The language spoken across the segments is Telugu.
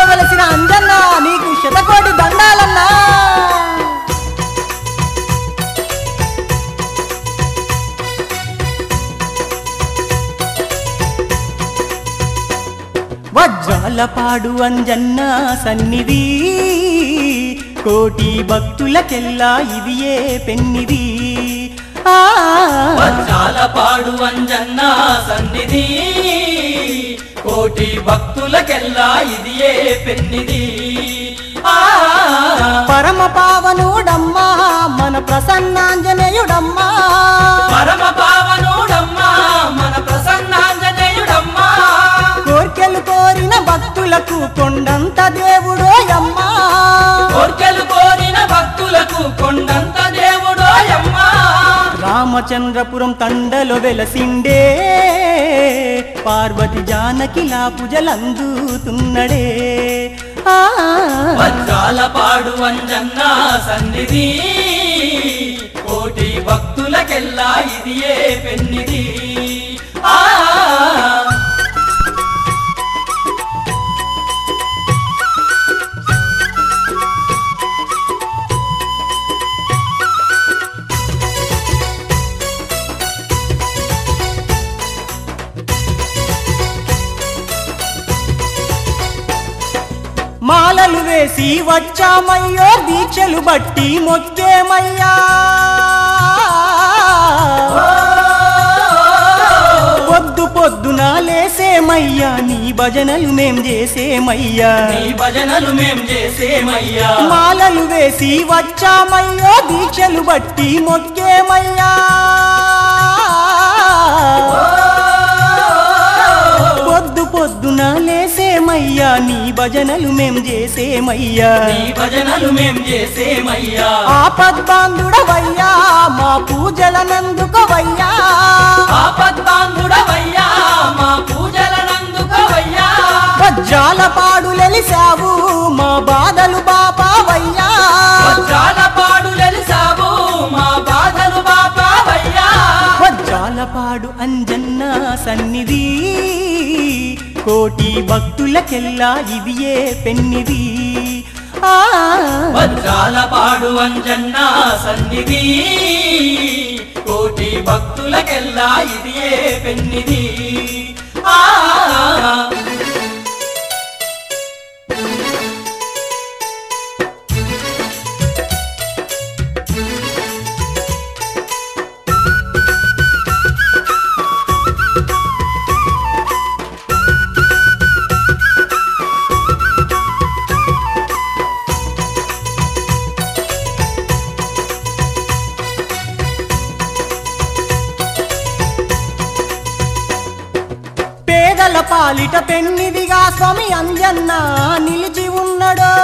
పద్మాంగుల వెలసిన అంజన్న నీకు శతకోటి దండాలన్నా వజ్రాలపాడు అంజన్న సన్నిధి కోటి భక్తులకెల్లా ఇది ఏ పెన్నిది ఆ వజ్రాల పాడు అంజన్న సన్నిధి కోటి భక్తులకెల్లా ఇది ఏ పెన్నిది ఆ పరమ పావనుడమ్మా మన ప్రసన్నాంజనేయుడమ్మా పరమ పావనుడమ్మా మన ప్రసన్నాంజనేయుడమ్మా కోర్కెలు కోరిన భక్తులకు కొండంత దేవుడోయమ్మా కోర్కెలు కోరిన భక్తులకు కొండంత దేవుడోయమ్మా రామచంద్రపురం తండలో వెలసిండే పార్వతి జానకిలా పూజలందుతున్నడే ఆ వజ్రాల పాడు అంజన్న సన్నిధి కోటి భక్తులకెల్లా ఇది ఏ పెన్నిది ఆ మాలలు వేసి వచ్చామయ్యో దీక్షలు బట్టి మొక్కేమయ్యా పొద్దు పొద్దున లేసేమయ్యా నీ భజనలు మేం చేసేమయ్యా నీ భజనలు మేం చేసేమయ్యా మాలలు వేసి వచ్చామయ్యో దీక్షలు బట్టి మొక్కేమయ్యా పొద్దు పొద్దున లేసేమయ్యా నీ భజనలు మేం చేసేమయ్యా నీ భజనలు మేం చేసేమయ్యా ఆపద్బాంధుడవయ్యా మా పూజలనందుకోవయ్యా ఆపద్బాంధుడవయ్యా మా పూజలనందుకోవయ్యా వజ్రాల పాడులెలిసావు మా బాధలు బాపావయ్యా వజ్రాల పాడులెలిసావు మా బాధలు బాపావయ్యా వజ్రాల పాడు అంజన్న సన్నిధి కోటి భక్తులకెల్లా ఇది ఏ పెన్నిది ఆ వజ్రాల పాడు అంజన్న సన్నిధి కోటి భక్తులకెల్లా ఇది ఏ పెన్నిది ఆ పేదల పాలిట పెన్నిదిగా స్వామి అంజన్న నిలిచి ఉన్నడో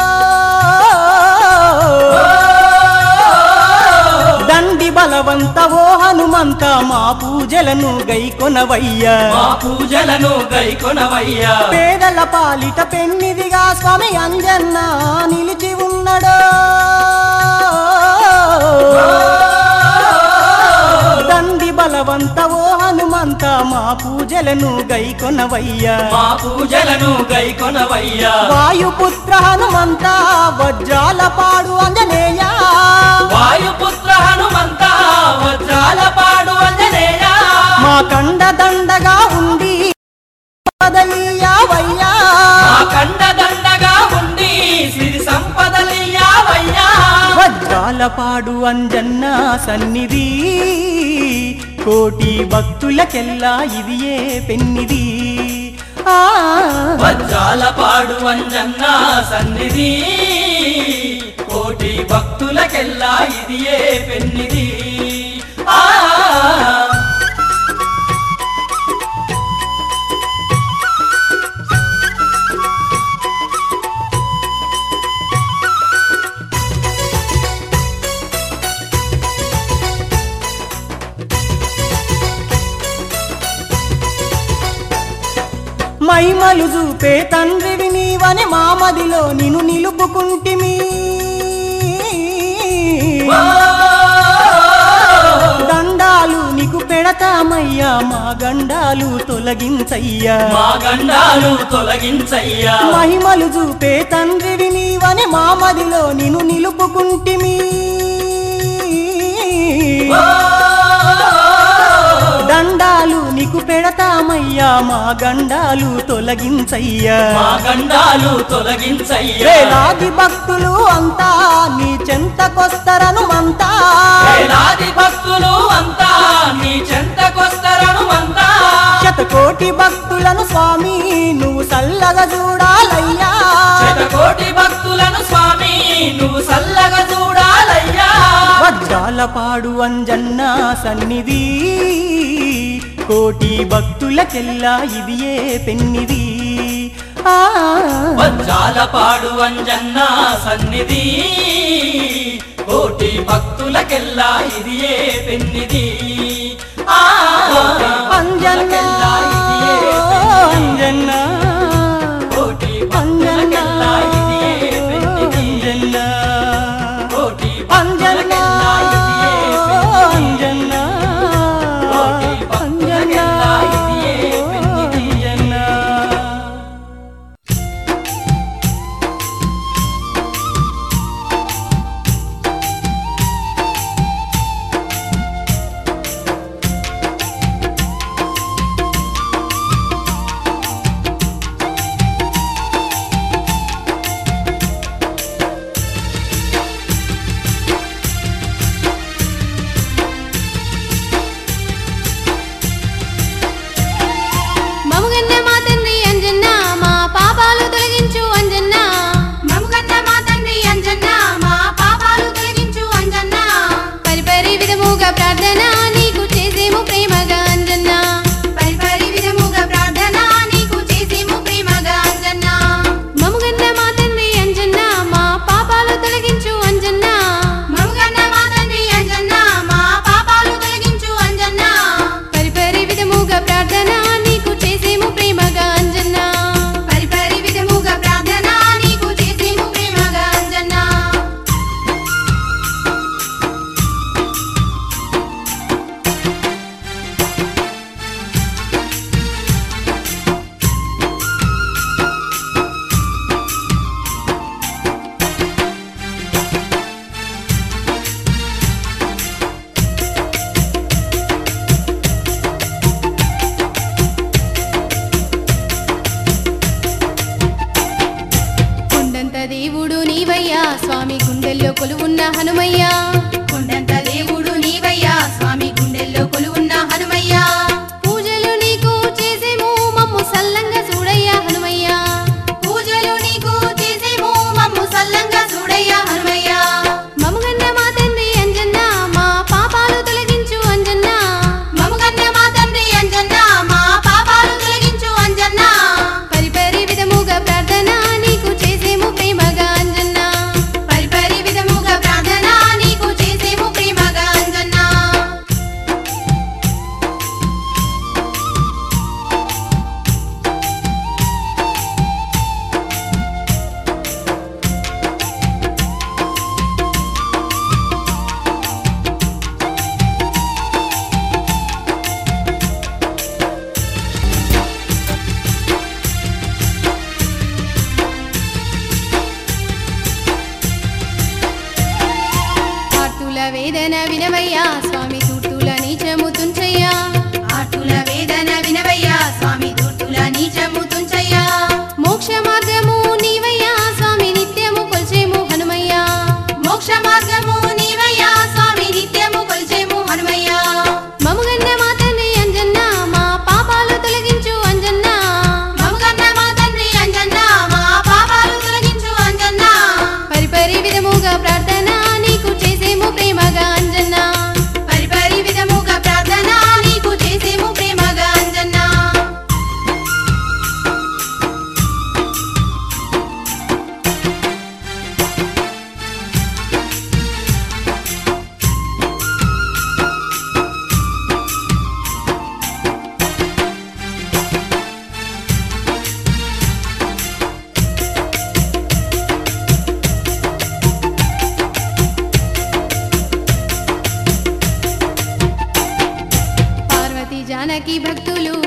దండి బలవంత ఓ హనుమంత మా పూజలను గైకొనవయ్యా మా పూజలను గైకొనవయ్యా పేదల పాలిట పెన్నిదిగా స్వామి అంజన్న నిలిచి ఉన్నడో దండి బలవంత ఓ హనుమంత మా పూజలను గైకొనవయ్యా మా పూజలను గైకొనవయ్యా వాయుపుత్ర హనుమంత వజ్రాల పాడు అంజనేయ వాయుపుత్ర హనుమంత వజ్రాల పాడు అంజనేయ మా కండ దండగా ఉండి వయ్యా మా కండ దండగా ఉండి సిరి సంపదలియావయ్యా వజ్రాల పాడు అంజన్న సన్నిధి కోటి భక్తులకెల్లా ఇది ఏ పెన్నిది ఆ వజ్రాల పాడు అంజన్న సన్నిధి కోటి భక్తులకెల్లా ఇది ఏ పెన్నిది ఆ మైమలు చూపే తండ్రివి నీవని మామదిలో నిన్ను నిలుపుకుంటిమి దండాలు నీకు పెడతాం పెడతామయ్యా మా గండాలు తొలగించయ్యా మా గండాలు తొలగించయ్యా మహిమలు చూపే తండ్రివి నీవని మా మదిలో నిన్ను నిలుపుకుంటిమి ఓ! దండాలు నీకు పెడతామయ్యా మా గండాలు తొలగించయ్యా మా గండాలు తొలగించయ్యా వేలాది భక్తులు అంతా నీ చెంతకొస్తరను మంతా వేలాది భక్తులు అంతా నీ చెంతకొస్తరను అంతా శతకోటి భక్తులను స్వామి నువ్వు సల్లగా చూడాలయ్యా శతకోటి భక్తులను స్వామి నువ్వు సల్లగా చూడాలయ్యా వజ్రాల పాడు అంజన్న సన్నిధి కోటి భక్తులకెల్లా ఇది ఏ పెన్నిది ఆ వజ్రాల పాడు అంజన్న సన్నిధి కోటి భక్తులకెల్లా ఇది ఏ పెన్నిది ఆ అంజన్న భక్తులకెల్లా ఇది ఏ పెన్నిది. అంజన్న కోటి అంజన్న భక్తులకెల్లా ఇది ఏ పెన్నిది. అంజన్న కోటి అంజన్న భక్తులకెల్లా ఇది ఏ పెన్నిది. అంజన్న కోటి అంజన్న భక్తులకెల్లా ఇది ఏ పెన్నిది. అంజన్న మముగన్న మా తండ్రి అంజన్న మా పాపాలు తొలగించు అంజన్న మముగన్న మా తండ్రి అంజన్న మా పాపాలు తొలగించు అంజన్న పరిపరి విధముగా ప్రార్థన నీకు చేసేము ప్రేమగా అంజన్న పరిపరి విధముగా ప్రార్థన నీకు చేసేము ప్రేమగా అంజన్న మముగన్న మా తండ్రి అంజన్న మా పాపాలు తొలగించు అంజన్న మముగన్న మా తండ్రి అంజన్న మా పాపాలు తొలగించు అంజన్న పరిపరి విధముగా ప్రార్థన నీకు చేసేము ప్రేమగా అంజన్న పరిపరి విధముగా ప్రార్థన నీకు చేసేము ప్రేమగా అంజన్న కొండంత దేవుడు నీవయ్యా స్వామి గుండెల్లో కొలువున్న హనుమయ్యా కొండంత దేవుడు నీవయ్యా స్వామి గుండెల్లో కొలువున్న హనుమయ్యా పూజలు నీకు చేసేము మమ్ము సల్లంగా చూడయ్యా హనుమయ్యా పూజలు నీకు చేసేము మమ్ము సల్లంగా చూడయ్యా హనుమయ్యా మముగన్న మా తండ్రి అంజన్న మా పాపాలు తొలగించు అంజన్న మముగన్న మా తండ్రి అంజన్న మా పాపాలు తొలగించు అంజన్న పరిపరి విధముగా ప్రార్థన నీకు చేసేము ప్రేమగా అంజన్న పరిపరి విధముగా ప్రార్థన నీకు చేసేము ప్రేమగా అంజన్న ఆర్తుల వేదన వినవయ్యా స్వామి తూర్తుల నీచము తుంచయ్యా ఆర్తుల వేదన వినవయ్యా స్వామి తూర్తుల నీచము తుంచయ్యా మోక్ష మార్గము నీవయ్యా స్వామి నిత్యము కొల్చేము హనుమయ్యా మోక్ష మార్గము నీవయ్యా స్వామి నిత్యము కొల్చేము హనుమయ్యా మముగన్న మా తండ్రి అంజన్న మా పాపాలు తొలగించు అంజన్న మముగన్న మా తండ్రి అంజన్న మా పాపాలు తొలగించు అంజన్న పరిపరి విధముగా ప్రార్థన నీకు చేసేము ప్రేమగా అంజన్న అంజన్నకి భక్తులు